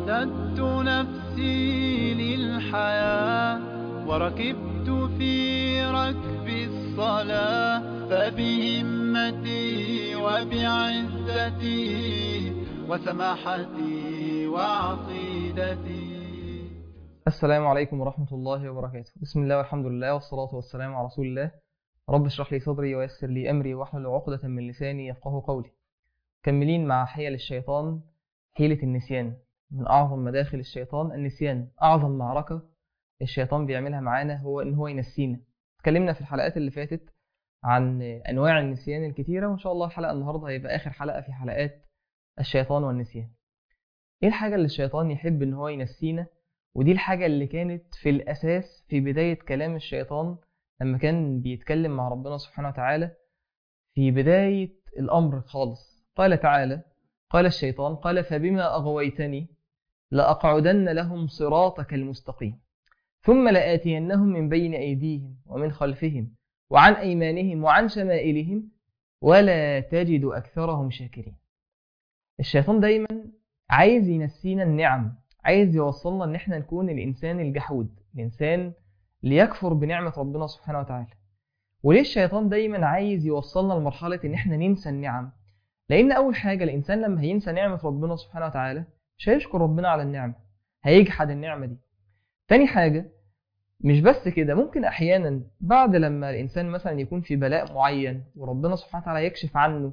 أعددت نفسي للحياة وركبت في ركب الصلاة فبهمتي وبعزتي وسماحتي وعقيدتي السلام عليكم ورحمة الله وبركاته بسم الله والحمد لله والصلاة والسلام على رسول الله رب اشرح لي صدري ويسر لي أمري واحلل عقدة من لساني يفقه قولي كملين مع حيل الشيطان حيلة النسيان من أعظم مداخل الشيطان النسيان أعظم معركة الشيطان بيعملها معانا هو إن هو ينسينا اتكلمنا في الحلقات اللي فاتت عن أنواع النسيان الكتيرة وإن شاء الله الحلقة النهاردة هيبقى آخر حلقة في حلقات الشيطان والنسيان إيه الحاجة اللي الشيطان يحب إن هو ينسينا ودي الحاجة اللي كانت في الأساس في بداية كلام الشيطان لما كان بيتكلم مع ربنا سبحانه وتعالى في بداية الأمر خالص قال تعالى قال الشيطان قال فبما أغويتني لأقعدن لهم صراطك المستقيم ثم لآتينهم من بين أيديهم ومن خلفهم وعن أيمانهم وعن شمائلهم ولا تجد أكثرهم شاكرين الشيطان دايما عايز ينسينا النعم عايز يوصلنا ان احنا نكون الانسان الجحود الانسان اللي يكفر بنعمة ربنا سبحانه وتعالى وليه الشيطان دايما عايز يوصلنا لمرحلة ان احنا ننسى النعم لان اول حاجة الانسان لما هينسى نعمة ربنا سبحانه وتعالى مش هيشكر ربنا على النعمة هيجحد النعمة دي تاني حاجة مش بس كده ممكن احيانا بعد لما الانسان مثلا يكون في بلاء معين وربنا سبحانه وتعالى يكشف عنه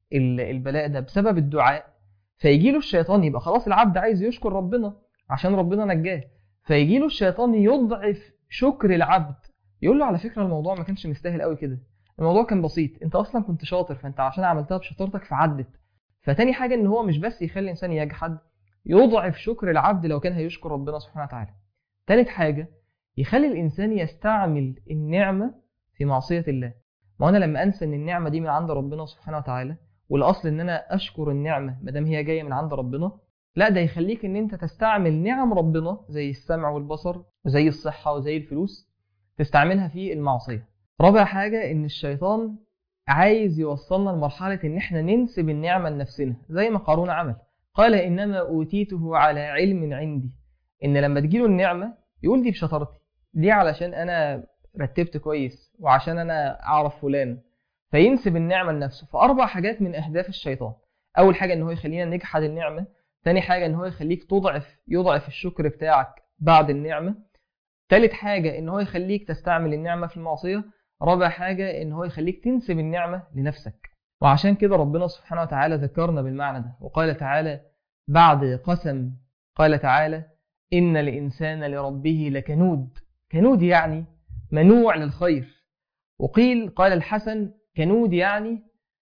البلاء ده بسبب الدعاء فيجي له الشيطان يبقى خلاص العبد عايز يشكر ربنا عشان ربنا نجاه فيجي له الشيطان يضعف شكر العبد يقول له على فكره الموضوع ما كانش مستاهل قوي كده الموضوع كان بسيط انت اصلا كنت شاطر فانت عشان عملتها بشطارتك فعدت فتاني حاجه ان هو مش بس يخلي الانسان يجحد يضعف شكر العبد لو كان هيشكر ربنا سبحانه وتعالى تالت حاجه يخلي الانسان يستعمل النعمه في معصيه الله ما انا لما انسى ان النعمه دي من عند ربنا سبحانه وتعالى والاصل ان انا اشكر النعمه ما دام هي جايه من عند ربنا لا ده يخليك ان انت تستعمل نعم ربنا زي السمع والبصر وزي الصحه وزي الفلوس تستعملها في المعصيه رابع حاجه ان الشيطان عايز يوصلنا لمرحله ان احنا ننسب النعمه لنفسنا زي ما قارون عمل قال انما اوتيته على علم عندي ان لما تجيله النعمه يقول دي بشطارتي دي علشان انا رتبت كويس وعشان انا اعرف فلان فينسب النعمة لنفسه فأربع حاجات من أهداف الشيطان أول حاجة إن هو يخلينا نجحد النعمة تاني حاجة إن هو يخليك تضعف يضعف الشكر بتاعك بعد النعمة تالت حاجة إن هو يخليك تستعمل النعمة في المعصية رابع حاجة إن هو يخليك تنسب النعمة لنفسك وعشان كده ربنا سبحانه وتعالى ذكرنا بالمعنى ده وقال تعالى بعد قسم قال تعالى إن الإنسان لربه لكنود كنود يعني منوع للخير وقيل قال الحسن كنود يعني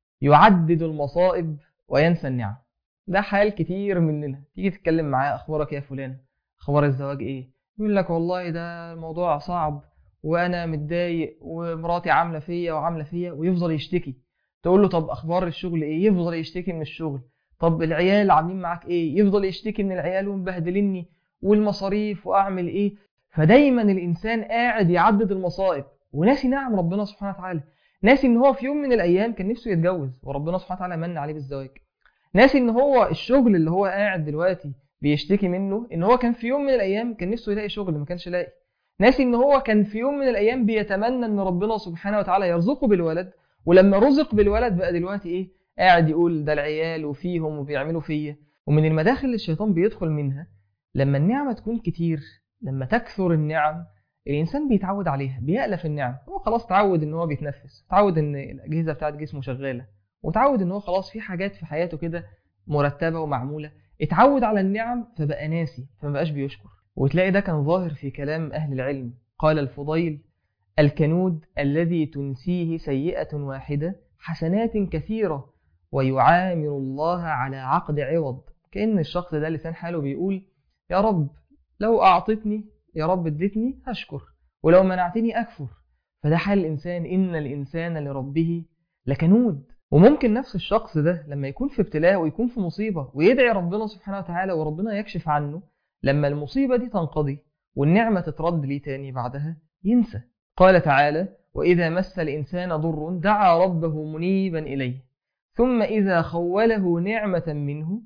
يعدد المصائب وينسى النعم ده حال كتير مننا تيجي تتكلم معاه اخبارك يا فلان اخبار الزواج ايه يقول لك والله ده الموضوع صعب وانا متضايق ومراتي عامله فيا وعامله فيا ويفضل يشتكي تقول له طب اخبار الشغل ايه يفضل يشتكي من الشغل طب العيال عاملين معاك ايه يفضل يشتكي من العيال ومبهدلني والمصاريف واعمل ايه فدايما الانسان قاعد يعدد المصائب وناسي نعم ربنا سبحانه وتعالى ناسي ان هو في يوم من الايام كان نفسه يتجوز وربنا سبحانه وتعالى من عليه بالزواج ناسي ان هو الشغل اللي هو قاعد دلوقتي بيشتكي منه ان هو كان في يوم من الايام كان نفسه يلاقي شغل ما كانش لاقي ناسي ان هو كان في يوم من الايام بيتمنى ان ربنا سبحانه وتعالى يرزقه بالولد ولما رزق بالولد بقى دلوقتي ايه قاعد يقول ده العيال وفيهم وبيعملوا فيا ومن المداخل اللي الشيطان بيدخل منها لما النعمه تكون كتير لما تكثر النعم الانسان بيتعود عليها بيألف النعم هو خلاص تعود ان هو بيتنفس تعود ان الاجهزه بتاعت جسمه شغاله وتعود ان هو خلاص في حاجات في حياته كده مرتبه ومعموله اتعود على النعم فبقى ناسي فما بقاش بيشكر وتلاقي ده كان ظاهر في كلام اهل العلم قال الفضيل الكنود الذي تنسيه سيئه واحده حسنات كثيره ويعامل الله على عقد عوض كأن الشخص ده لسان حاله بيقول يا رب لو أعطتني يا رب اديتني هشكر ولو منعتني أكفر فده حال الإنسان إن الإنسان لربه لكنود وممكن نفس الشخص ده لما يكون في ابتلاء ويكون في مصيبة ويدعي ربنا سبحانه وتعالى وربنا يكشف عنه لما المصيبة دي تنقضي والنعمة تترد ليه تاني بعدها ينسى قال تعالى وإذا مس الإنسان ضر دعا ربه منيبا إليه ثم إذا خوله نعمة منه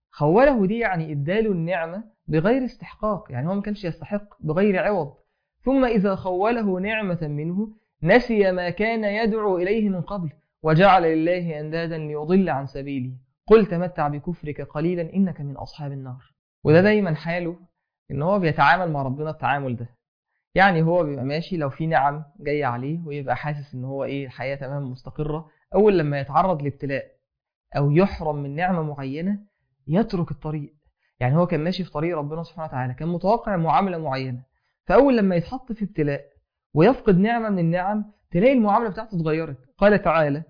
خوله دي يعني اداله النعمة بغير استحقاق يعني هو ما كانش يستحق بغير عوض ثم إذا خوله نعمة منه نسي ما كان يدعو إليه من قبل وجعل لله أندادا ليضل عن سبيله قل تمتع بكفرك قليلا إنك من أصحاب النار وده دايما حاله إن هو بيتعامل مع ربنا التعامل ده يعني هو بيبقى ماشي لو في نعم جاية عليه ويبقى حاسس إن هو إيه الحياة تمام مستقرة أول لما يتعرض لابتلاء أو يحرم من نعمة معينة يترك الطريق يعني هو كان ماشي في طريق ربنا سبحانه وتعالى كان متوقع معاملة معينة فأول لما يتحط في ابتلاء ويفقد نعمة من النعم تلاقي المعاملة بتاعته اتغيرت قال تعالى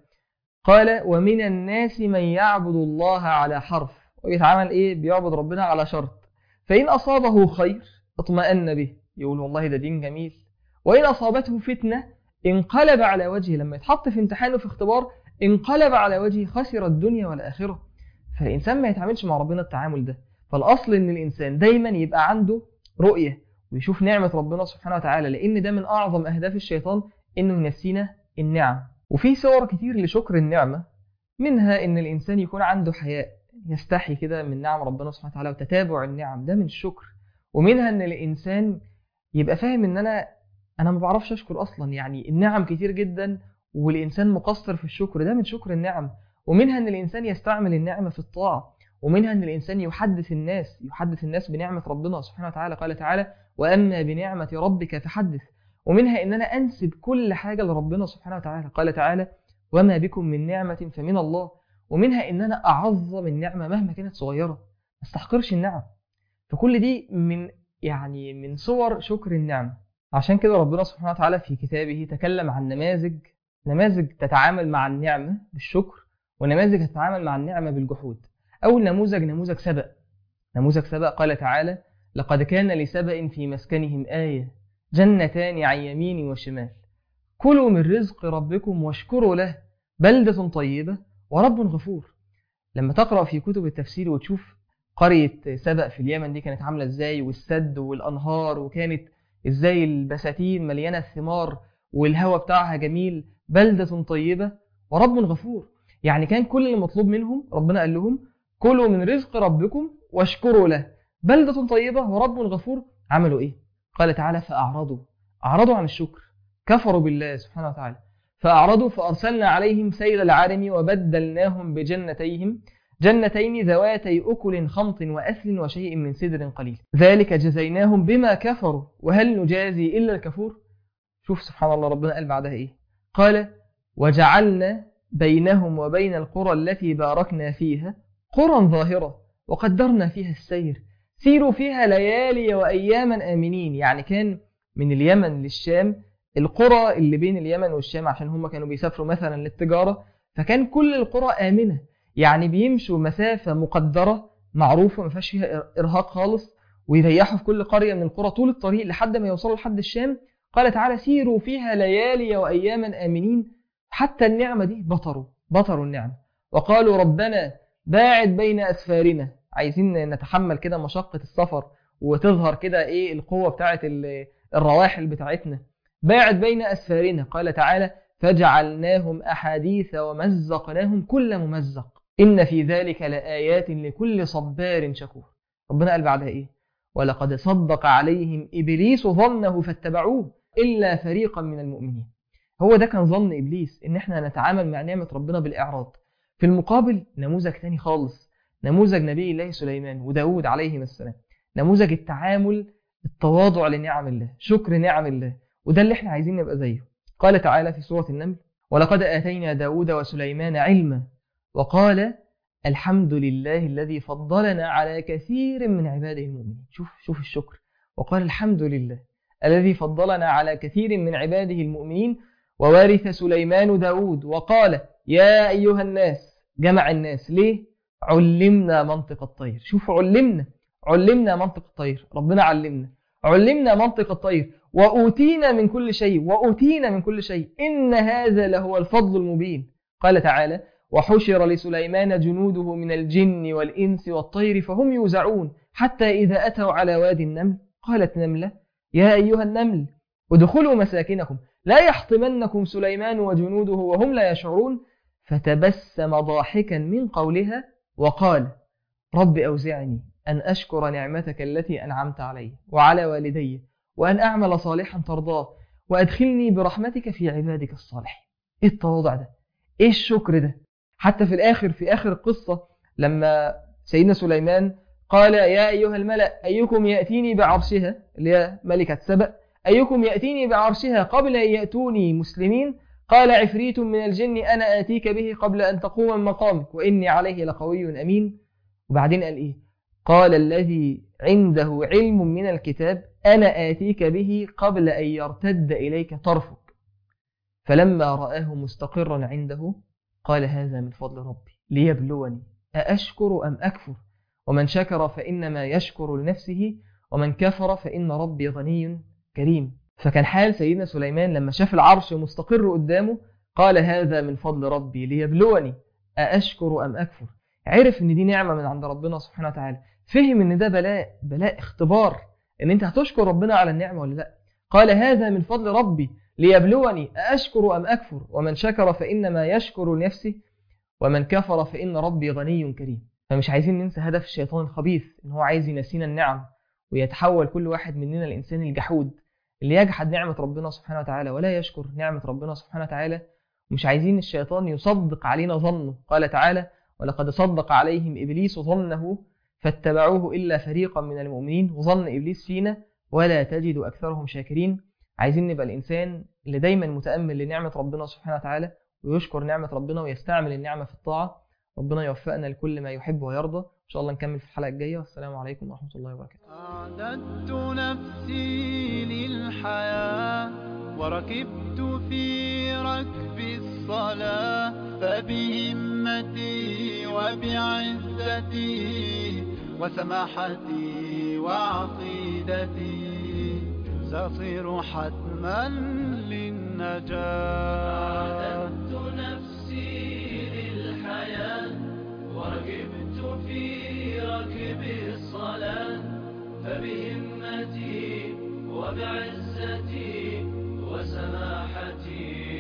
قال ومن الناس من يعبد الله على حرف ويتعامل ايه بيعبد ربنا على شرط فإن أصابه خير اطمأن به يقول والله ده دين جميل وإن أصابته فتنة انقلب على وجهه لما يتحط في امتحان وفي اختبار انقلب على وجهه خسر الدنيا والآخرة فالإنسان ما يتعاملش مع ربنا التعامل ده فالأصل إن الإنسان دايما يبقى عنده رؤية ويشوف نعمة ربنا سبحانه وتعالى لأن ده من أعظم أهداف الشيطان إنه ينسينا النعم وفي صور كتير لشكر النعمة منها إن الإنسان يكون عنده حياء يستحي كده من نعم ربنا سبحانه وتعالى وتتابع النعم ده من الشكر ومنها إن الإنسان يبقى فاهم إن أنا أنا ما بعرفش أشكر أصلا يعني النعم كتير جدا والإنسان مقصر في الشكر ده من شكر النعم ومنها إن الإنسان يستعمل النعمة في الطاعة ومنها أن الإنسان يحدث الناس يحدث الناس بنعمة ربنا سبحانه وتعالى قال تعالى وأما بنعمة ربك فحدث ومنها أن أنا أنسب كل حاجة لربنا سبحانه وتعالى قال تعالى وما بكم من نعمة فمن الله ومنها أن أنا أعظم النعمة مهما كانت صغيرة ما استحقرش النعم فكل دي من يعني من صور شكر النعمة عشان كده ربنا سبحانه وتعالى في كتابه تكلم عن نماذج نماذج تتعامل مع النعمة بالشكر ونماذج تتعامل مع النعمة بالجحود أول نموذج نموذج سبأ نموذج سبأ قال تعالى لقد كان لسبأ في مسكنهم آية جنتان عن يمين وشمال كلوا من رزق ربكم واشكروا له بلدة طيبة ورب غفور لما تقرأ في كتب التفسير وتشوف قرية سبأ في اليمن دي كانت عاملة ازاي والسد والأنهار وكانت ازاي البساتين مليانة الثمار والهواء بتاعها جميل بلدة طيبة ورب غفور يعني كان كل اللي مطلوب منهم ربنا قال لهم كلوا من رزق ربكم واشكروا له بلدة طيبة ورب غفور عملوا ايه قال تعالى فأعرضوا أعرضوا عن الشكر كفروا بالله سبحانه وتعالى فأعرضوا فأرسلنا عليهم سيل العرم وبدلناهم بجنتيهم جنتين ذواتي أكل خمط وأثل وشيء من سدر قليل ذلك جزيناهم بما كفروا وهل نجازي إلا الكفور شوف سبحان الله ربنا قال بعدها إيه قال وجعلنا بينهم وبين القرى التي باركنا فيها قرى ظاهرة وقدرنا فيها السير سيروا فيها ليالي وأياما آمنين يعني كان من اليمن للشام القرى اللي بين اليمن والشام عشان هم كانوا بيسافروا مثلا للتجارة فكان كل القرى آمنة يعني بيمشوا مسافة مقدرة معروفة ما فيهاش فيها إرهاق خالص ويريحوا في كل قرية من القرى طول الطريق لحد ما يوصلوا لحد الشام قال تعالى سيروا فيها ليالي وأياما آمنين حتى النعمة دي بطروا بطروا النعمة وقالوا ربنا باعد بين أسفارنا عايزين نتحمل كده مشقة السفر وتظهر كده إيه القوة بتاعت الرواحل بتاعتنا باعد بين أسفارنا قال تعالى فجعلناهم أحاديث ومزقناهم كل ممزق إن في ذلك لآيات لكل صبار شكور ربنا قال بعدها إيه ولقد صدق عليهم إبليس ظنه فاتبعوه إلا فريقا من المؤمنين هو ده كان ظن إبليس إن إحنا نتعامل مع نعمة ربنا بالإعراض في المقابل نموذج تاني خالص نموذج نبي الله سليمان وداود عليهما السلام نموذج التعامل التواضع لنعم الله شكر نعم الله وده اللي احنا عايزين نبقى زيه قال تعالى في سورة النمل ولقد آتينا داود وسليمان علما وقال الحمد لله الذي فضلنا على كثير من عباده المؤمنين شوف شوف الشكر وقال الحمد لله الذي فضلنا على كثير من عباده المؤمنين ووارث سليمان داود وقال يا أيها الناس جمع الناس ليه علمنا منطق الطير شوف علمنا علمنا منطق الطير ربنا علمنا علمنا منطق الطير وأوتينا من كل شيء وأوتينا من كل شيء إن هذا لهو الفضل المبين قال تعالى وحشر لسليمان جنوده من الجن والإنس والطير فهم يوزعون حتى إذا أتوا على وادي النمل قالت نملة يا أيها النمل ادخلوا مساكنكم لا يحطمنكم سليمان وجنوده وهم لا يشعرون فتبسم ضاحكا من قولها وقال رب أوزعني أن أشكر نعمتك التي أنعمت علي وعلى والدي وأن أعمل صالحا ترضاه وأدخلني برحمتك في عبادك الصالحين إيه التواضع ده إيه الشكر ده حتى في الآخر في آخر القصة لما سيدنا سليمان قال يا أيها الملأ أيكم يأتيني بعرشها اللي هي ملكة سبأ أيكم يأتيني بعرشها قبل أن يأتوني مسلمين قال عفريت من الجن أنا آتيك به قبل أن تقوم من مقامك وإني عليه لقوي أمين وبعدين قال إيه قال الذي عنده علم من الكتاب أنا آتيك به قبل أن يرتد إليك طرفك فلما رآه مستقرا عنده قال هذا من فضل ربي ليبلوني أأشكر أم أكفر ومن شكر فإنما يشكر لنفسه ومن كفر فإن ربي غني كريم فكان حال سيدنا سليمان لما شاف العرش مستقر قدامه قال هذا من فضل ربي ليبلوني أأشكر أم أكفر عرف ان دي نعمة من عند ربنا سبحانه وتعالى فهم ان ده بلاء بلاء اختبار ان انت هتشكر ربنا على النعمة ولا لا قال هذا من فضل ربي ليبلوني أأشكر أم أكفر ومن شكر فإنما يشكر لنفسه ومن كفر فإن ربي غني كريم فمش عايزين ننسى هدف الشيطان الخبيث ان هو عايز ينسينا النعم ويتحول كل واحد مننا الإنسان الجحود اللي يجحد نعمة ربنا سبحانه وتعالى ولا يشكر نعمة ربنا سبحانه وتعالى مش عايزين الشيطان يصدق علينا ظنه قال تعالى ولقد صدق عليهم إبليس ظنه فاتبعوه إلا فريقا من المؤمنين وظن إبليس فينا ولا تجد أكثرهم شاكرين عايزين نبقى الإنسان اللي دايما متأمل لنعمة ربنا سبحانه وتعالى ويشكر نعمة ربنا ويستعمل النعمة في الطاعة ربنا يوفقنا لكل ما يحب ويرضى إن شاء الله نكمل في الحلقة الجاية والسلام عليكم ورحمة الله وبركاته أعددت نفسي للحياة وركبت في ركب الصلاة فبهمتي وبعزتي وسماحتي وعقيدتي سأصير حتما للنجاة أعددت نفسي للحياة وركبت في ركب الصلاة فبهمتي وبعزتي وسماحتي